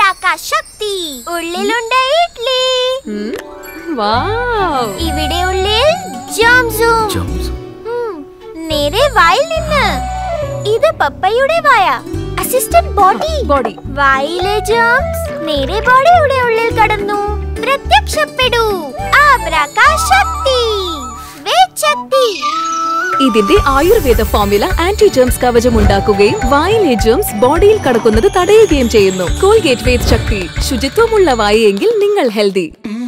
ശക്തി ഉള്ളിലുണ്ട് ഇഡ്ലി വാവ് ഇവിടെ ഉള്ളിൽ ജോംസും ഉം, നേരെ വായിൽ നിന്ന് ഇത് പപ്പയുടെ വായ അസിസ്റ്റന്റ് ബോഡി ബോഡി വായിലെ ജോംസ് നേരെ ബോഡിയുടെ ഉള്ളിൽ കടന്നു പ്രത്യക്ഷപ്പെടൂ ആബ്രാകാശക്തി വേച്ചക്തി ഇതിന്റെ ആയുർവേദ ഫോർമുല ആന്റി ജേംസ് കവചം ഉണ്ടാക്കുകയും വായിലെ ജേംസ് ബോഡിയിൽ കടക്കുന്നത് തടയുകയും ചെയ്യുന്നു കോൾഗേറ്റ് വേദ് ശക്തി ശുചിത്വമുള്ള വായയെങ്കിൽ നിങ്ങൾ ഹെൽതി